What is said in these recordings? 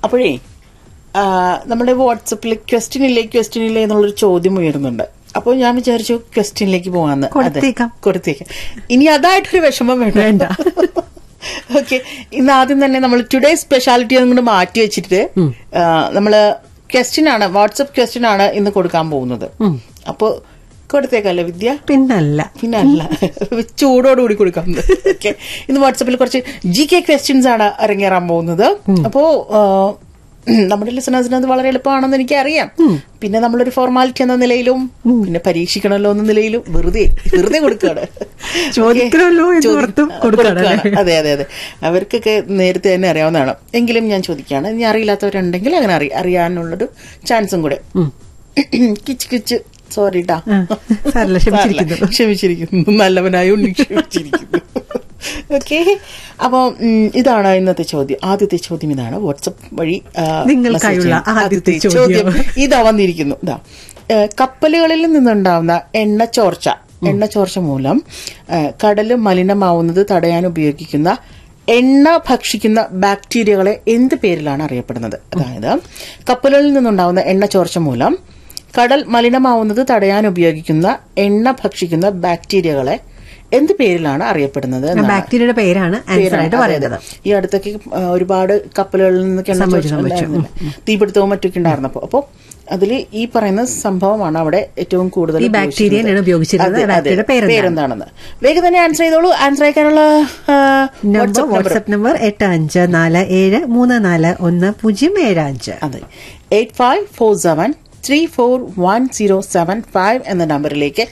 അപ്പോഴേ ആ, നമ്മുടെ വാട്സപ്പിൽ ക്വസ്റ്റ്യൻ ഇല്ലേ ക്വസ്റ്റ്യൻ ഇല്ലേ എന്നുള്ളൊരു ചോദ്യം ഉയരുന്നുണ്ട് അപ്പോൾ ഞാൻ വിചാരിച്ചു ക്വസ്റ്റ്യനിലേക്ക് പോകാന്ന് അതെ, കൊടുത്തേക്കാം. കൊടുത്തേക്കാം ഇനി അതായിട്ടൊരു വിഷമം വേണ്ട വേണ്ട. ഓക്കെ ഇന്ന് ആദ്യം തന്നെ നമ്മൾ ടുഡേ സ്പെഷ്യാലിറ്റി അങ്ങോട്ട് മാറ്റി വെച്ചിട്ട് ആ, നമ്മള് ക്വസ്റ്റ്യൻ ആണ് വാട്സപ്പ് ക്വസ്റ്റ്യൻ ആണ് ഇന്ന് കൊടുക്കാൻ പോകുന്നത് അപ്പോ കൊടുത്തേക്കല്ലേ വിദ്യ പിന്നല്ല പിന്നെ അല്ല ചൂടോടുകൂടി കൊടുക്കാം ഓക്കെ ഇന്ന് വാട്സപ്പിൽ കുറച്ച് ജി കെ ക്വസ്റ്റ്യൻസ് ആണ് അരങ്ങേറാൻ പോകുന്നത് അപ്പോ ആ, നമ്മുടെ ലിസണേഴ്സിന് അത് വളരെ എളുപ്പമാണെന്ന് എനിക്ക് അറിയാം പിന്നെ നമ്മളൊരു ഫോർമാലിറ്റി എന്ന നിലയിലും പിന്നെ പരീക്ഷിക്കണമല്ലോ എന്ന നിലയിലും വെറുതെ വെറുതെ കൊടുക്കുകയാണ് ചോദിക്കണമല്ലോ എന്ന് ചോദി- ഓർത്തും കൊടുക്കുകയാണ് കൊടുക്കുകയാണ്. അതെ അതെ അതെ അവർക്കൊക്കെ നേരത്തെ തന്നെ അറിയാവുന്നതാണ് എങ്കിലും ഞാൻ ചോദിക്കുകയാണ് ഇനി അറിയില്ലാത്തവരുണ്ടെങ്കിൽ അങ്ങനെ അറി അറിയാനുള്ളൊരു ചാൻസും കൂടെ കിച്ച് കിച്ച് സോറി ട്ടാ ആ, സാരമില്ല, ക്ഷമിച്ചിരിക്കുന്നു. സാരമില്ല, ക്ഷമിച്ചിരിക്കുന്നു നല്ലവനായ ഉണ്ണി ക്ഷമിച്ചിരിക്കുന്നു ഓക്കെ അപ്പൊ ഉം, ഇതാണ് ഇന്നത്തെ ചോദ്യം ആദ്യത്തെ ചോദ്യം ഇതാണ് വാട്സപ്പ് വഴി ആ, നിങ്ങൾക്കായുള്ള message ചെയ്യാം. ആദ്യത്തെ ചോദ്യം. ഇതാ വന്നിരിക്കുന്നു ഇതാ ഏ, കപ്പലുകളിൽ നിന്നുണ്ടാവുന്ന എണ്ണ ചോർച്ച എണ്ണ ചോർച്ച മൂലം ഏ, കടല് മലിനമാവുന്നത് തടയാൻ ഉപയോഗിക്കുന്ന എണ്ണ ഭക്ഷിക്കുന്ന ബാക്ടീരിയകളെ എന്ത് പേരിലാണ് അറിയപ്പെടുന്നത് അതായത് കപ്പലുകളിൽ നിന്നുണ്ടാവുന്ന എണ്ണ ചോർച്ച മൂലം കടൽ മലിനമാവുന്നത് തടയാൻ ഉപയോഗിക്കുന്ന എണ്ണ ഭക്ഷിക്കുന്ന ബാക്ടീരിയകളെ എന്ത് പേരിലാണ് അറിയപ്പെടുന്നത് എന്നാണ്. ബാക്ടീരിയയുടെ പേരാണ് ആൻസർ പേരാണ്. ആയിട്ട് അതെ, പറയുന്നത് അതെ. ഈ അടുത്തൊക്കെ ആ, ഒരുപാട് കപ്പലുകളിൽ നിന്നൊക്കെ എണ്ണ സംഭവിച്ചു, ചോർച്ച സംഭവിച്ചു. ഉണ്ടായിരുന്നില്ലേ? തീപിടുത്തവും മറ്റൊക്കെ ഉണ്ടായിരുന്നപ്പോ അപ്പൊ അതിൽ ഈ പറയുന്ന സംഭവമാണ് അവിടെ ഏറ്റവും കൂടുതൽ ഈ ബാക്ടീരിയനാണ് ഉപയോഗിച്ചിരുന്നത്. അതെ, അതെ. ബാക്ടീരിയയുടെ പേരെന്താണ്? പേരെന്താണെന്ന് വേഗം തന്നെ ആൻസർ ചെയ്തോളൂ ആൻസർ അയക്കാനുള്ള ആ, number WhatsApp number WhatsApp number എട്ട് അഞ്ച് നാല് ഏഴ് മൂന്ന് നാല് ഒന്ന് പൂജ്യം ഏഴ് അഞ്ച് അതെ eight five four seven three four one zero seven five എന്ന നമ്പറിലേക്ക്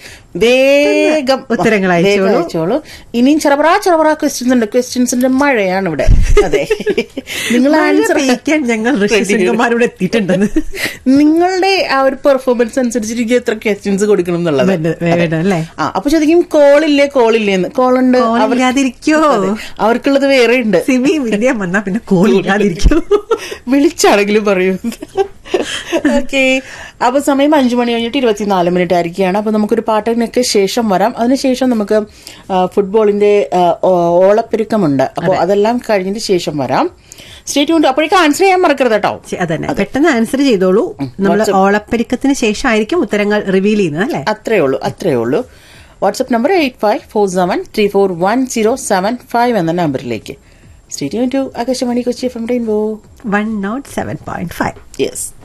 വേഗം ഉത്തരങ്ങൾ വേഗം അയച്ചോളൂ. അയച്ചോളൂ ഇനിയും ചെറപറ ചെറപറ ക്വസ്റ്റ്യൻസ് ഉണ്ട് ക്വസ്റ്റ്യൻസിന്റെ മഴയാണ് ഇവിടെ അതെ നിങ്ങൾ മഴ ആൻസർ പെയ്യ്ക്കാൻ ഞങ്ങൾ ഋഷിശൃംഗന്മാരോട് എത്തിയിട്ടുണ്ടെന്ന് നിങ്ങളുടെ ആ ഒരു പെർഫോമൻസ് അനുസരിച്ച് എനിക്ക് എത്ര ക്വസ്റ്റ്യൻസ് കൊടുക്കണം എന്നുള്ളത് വേണ്ട, വേണ്ട അല്ലേ? ആ അപ്പൊ ചോദിക്കും കോളില്ലേ കോളില്ലേ എന്ന് കോളുണ്ട് അവർ- കോളില്ലാതിരിക്കോ അതെ, അവർക്കുള്ളത് വേറെ ഉണ്ട് സിമി വിദ്യ വന്നാ പിന്നെ കോളില്ലാതിരിക്കും വിളിച്ചാണെങ്കിലും പറയൂ ഓക്കെ അപ്പൊ സമയം അഞ്ചു മണി കഴിഞ്ഞിട്ട് ഇരുപത്തിനാല് മിനിറ്റ് ആയിരിക്കുകയാണ് അപ്പൊ നമുക്കൊരു പാട്ടിനൊക്കെ ശേഷം വരാം അതിനുശേഷം നമുക്ക് ആ, ഫുട്ബോളിന്റെ ആ, ഓ- ഓളപ്പെരുക്കമുണ്ട് അപ്പോൾ അതെല്ലാം കഴിഞ്ഞതിന് ശേഷം വരാം സ്റ്റേറ്റ് കൊണ്ട് അപ്പോഴേക്കും ആൻസർ ചെയ്യാൻ മറക്കരുത് കേട്ടോ ശരി, അതന്നെ പെട്ടെന്ന് ആൻസർ ചെയ്തോളൂ നമ്മൾ ഓളപ്പെരുക്കത്തിന് ശേഷമായിരിക്കും ഉത്തരങ്ങൾ റിവീൽ ചെയ്യുന്നത് അല്ലേ അത്രേ ഉള്ളൂ അത്രേ ഉള്ളൂ WhatsApp number eight five four seven three four one zero seven five എന്ന നമ്പറിലേക്ക് stay tuned to Akashvani Kochi F M rainbow one nought seven point five yes